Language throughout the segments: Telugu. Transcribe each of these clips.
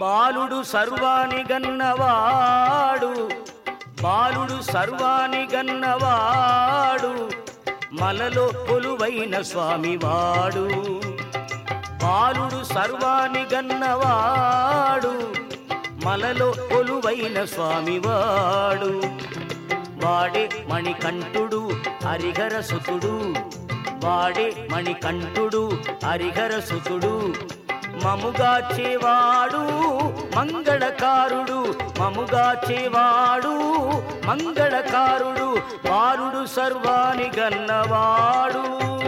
బాలుడు సర్వాని గన్నవాడు బాలుడు సర్వాని గన్నవాడు మలలో కొలువైన స్వామివాడు బాలుడు సర్వాని గన్నవాడు మలలో కొలువైన స్వామివాడు వాడే మణికంఠుడు హరిహర సుతుడు వాడే మణికంఠుడు హరిహర సుతుడు మముగాచేవాడు మంగళకారుడు మముగాచేవాడు మంగళకారుడు బాలుడు సర్వాని గన్నవాడు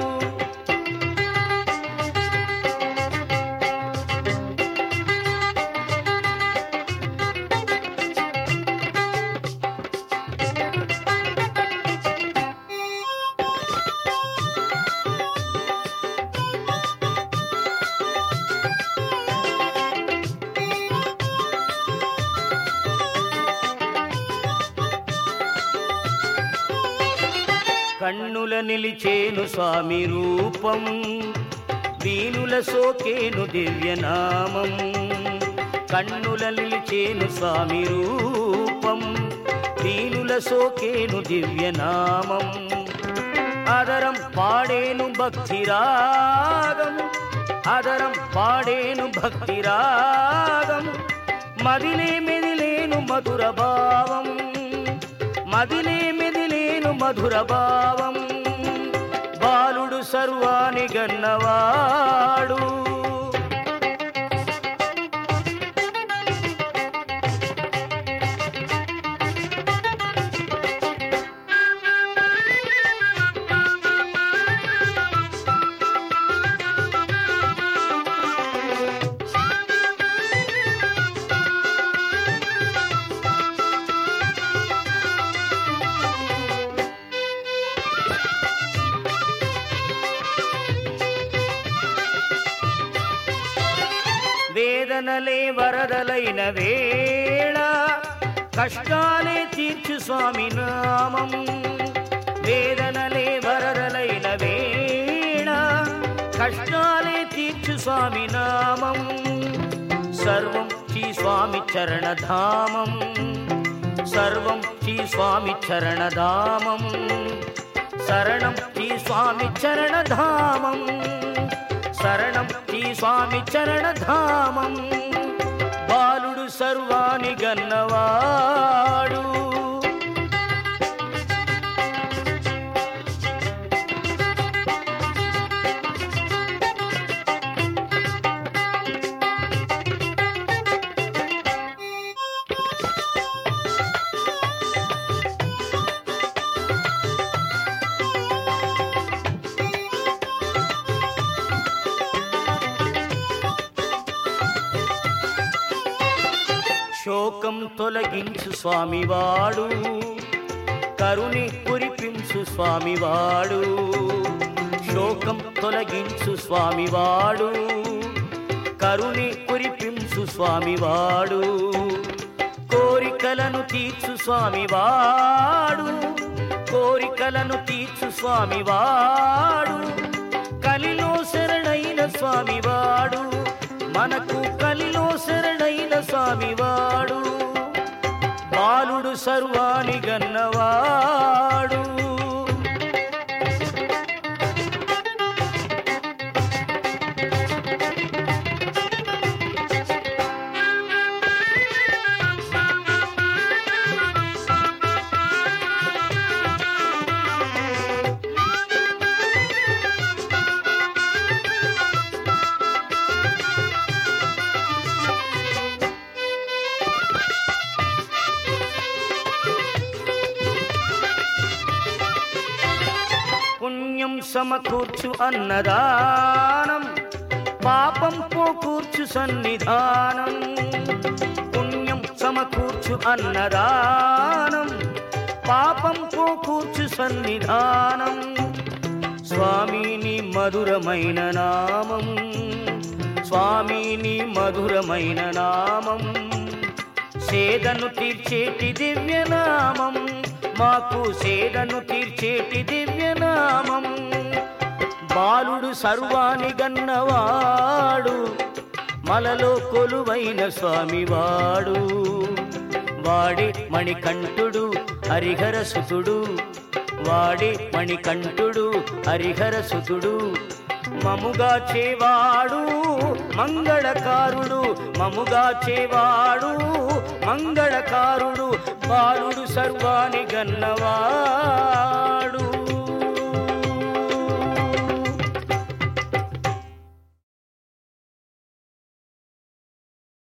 కన్నుల నిలిచేను స్వామి రూపం వీనుల సోకేను దివ్యనామం కన్నుల నిలిచేను స్వామి రూపం వీనుల సోకేను దివ్యనామం అదరం పాడేను భక్తి రాగం అదరం పాడేను భక్తి రాగం మదిలే మెదిలేను మధుర భావం మదిలే మెదిలేను మధుర భావం బాలుడు సర్వాని గన్నవాడు వేదనలే వరదలైన వేళ కష్టాలే తీర్చు స్వామి నామం వేదనలే వరదలైన వేళ కష్టాలే తీర్చు స్వామి నామం సర్వం శ్రీ స్వామి చరణధామం సర్వం శ్రీ స్వామి చరణధామం శరణం శ్రీ స్వామి చరణధామం శరణం శ్రీ స్వామి చరణధామం బాలుడు సర్వాని గన్నవాడు శోకం తొలగించు స్వామివాడు కరుణి కురిపించు స్వామివాడు శోకం తొలగించు స్వామివాడు కరుణి కురిపించు స్వామివాడు కోరికలను తీర్చు స్వామివాడు కోరికలను తీర్చు స్వామివాడు కలిలో శరణైన స్వామివాడు మనకు కలిలో శరణైన స్వామివాడు బాలుడు సర్వాని గన్నవాడు పుణ్యం సమకూర్చు అన్నదానం పాపం పోకూర్చు సన్నిధానం పుణ్యం సమకూర్చు అన్నదానం పాపం పోకూర్చు సన్నిధానం స్వామిని మధురమైన నామం స్వామిని మధురమైన నామం సేదను తీర్చేటి దివ్యనామం మాకు సేదను తీర్చేటి దివ్యనామం బాలుడు సర్వాని గన్నవాడు మలలో కొలువైన స్వామివాడు వాడి మణికంఠుడు హరిహర సుతుడు వాడి మణికంఠుడు హరిహర సుతుడు మముగా చేవాడు మంగళకారుడు మముగా చేవాడు మంగళకారుడు బాలుడు సర్వాని గన్నవా